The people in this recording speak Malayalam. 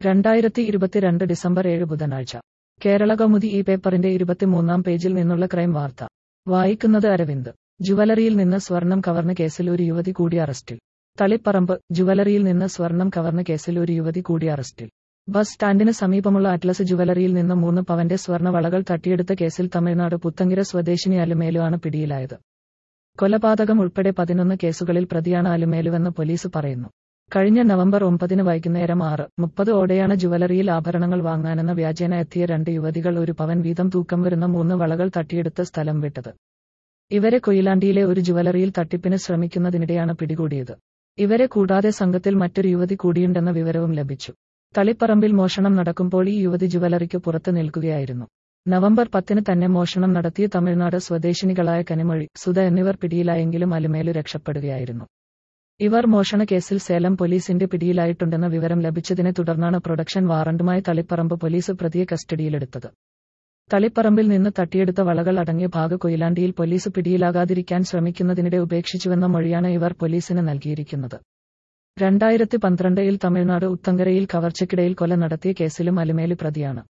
രണ്ടായിരത്തി ഇരുപത്തിരണ്ട് ഡിസംബർ ഏഴ് ബുധനാഴ്ച കേരള കൗമുദി ഈ പേപ്പറിന്റെ ഇരുപത്തിമൂന്നാം പേജിൽ നിന്നുള്ള ക്രൈം വാർത്ത വായിക്കുന്നത് അരവിന്ദ് ജുവലറിയിൽ നിന്ന് സ്വർണം കവർന്ന കേസിൽ ഒരു യുവതി കൂടി അറസ്റ്റിൽ തളിപ്പറമ്പ് ജുവലറിയിൽ നിന്ന് സ്വർണം കവർന്ന കേസിൽ ഒരു യുവതി കൂടി അറസ്റ്റിൽ ബസ് സ്റ്റാൻഡിന് സമീപമുള്ള അറ്റ്ലസ് ജുവലറിയിൽ നിന്ന് മൂന്ന് പവന്റെ സ്വർണ്ണ വളകൾ തട്ടിയെടുത്ത കേസിൽ തമിഴ്നാട് പുത്തങ്കിര സ്വദേശിനി അലുമേലു ആണ് പിടിയിലായത് കൊലപാതകം ഉൾപ്പെടെ പതിനൊന്ന് കേസുകളിൽ പ്രതിയാണ് അലുമേലുവെന്ന് പോലീസ് പറയുന്നു കഴിഞ്ഞ നവംബർ ഒമ്പതിന് വൈകുന്നേരം ആറ് മുപ്പത് ഓടെയാണ് ജുവലറിയിൽ ആഭരണങ്ങൾ വാങ്ങാനെന്ന വ്യാജേന എത്തിയ രണ്ട് യുവതികൾ ഒരു പവൻ വീതം തൂക്കം വരുന്ന മൂന്ന് വളകൾ തട്ടിയെടുത്ത് സ്ഥലം വിട്ടത് ഇവരെ കൊയിലാണ്ടിയിലെ ഒരു ജുവലറിയിൽ തട്ടിപ്പിന് ശ്രമിക്കുന്നതിനിടെയാണ് പിടികൂടിയത് ഇവരെ കൂടാതെ സംഘത്തിൽ മറ്റൊരു യുവതി കൂടിയുണ്ടെന്ന വിവരവും ലഭിച്ചു തളിപ്പറമ്പിൽ മോഷണം നടക്കുമ്പോൾ ഈ യുവതി ജുവലറിക്ക് പുറത്ത് നിൽക്കുകയായിരുന്നു നവംബർ പത്തിന് തന്നെ മോഷണം നടത്തിയ തമിഴ്നാട് സ്വദേശിനികളായ കനിമൊഴി സുധ എന്നിവർ പിടിയിലായെങ്കിലും അലുമേലു രക്ഷപ്പെടുകയായിരുന്നു ഇവർ മോഷണ കേസിൽ സേലം പോലീസിന്റെ പിടിയിലായിട്ടുണ്ടെന്ന വിവരം ലഭിച്ചതിനെ തുടർന്നാണ് പ്രൊഡക്ഷൻ വാറണ്ടുമായി തളിപ്പറമ്പ് പോലീസ് പ്രതിയെ കസ്റ്റഡിയിലെടുത്തത് തളിപ്പറമ്പിൽ നിന്ന് തട്ടിയെടുത്ത വളകൾ അടങ്ങിയ ഭാഗ കൊയിലാണ്ടിയിൽ പോലീസ് പിടിയിലാകാതിരിക്കാൻ ശ്രമിക്കുന്നതിനിടെ ഉപേക്ഷിച്ചുവെന്ന മൊഴിയാണ് ഇവർ പോലീസിന് നൽകിയിരിക്കുന്നത് രണ്ടായിരത്തി പന്ത്രണ്ടിൽ തമിഴ്നാട് ഉത്തങ്കരയിൽ കവർച്ചയ്ക്കിടയിൽ കൊല നടത്തിയ കേസിലും അലുമേലു പ്രതിയാണ്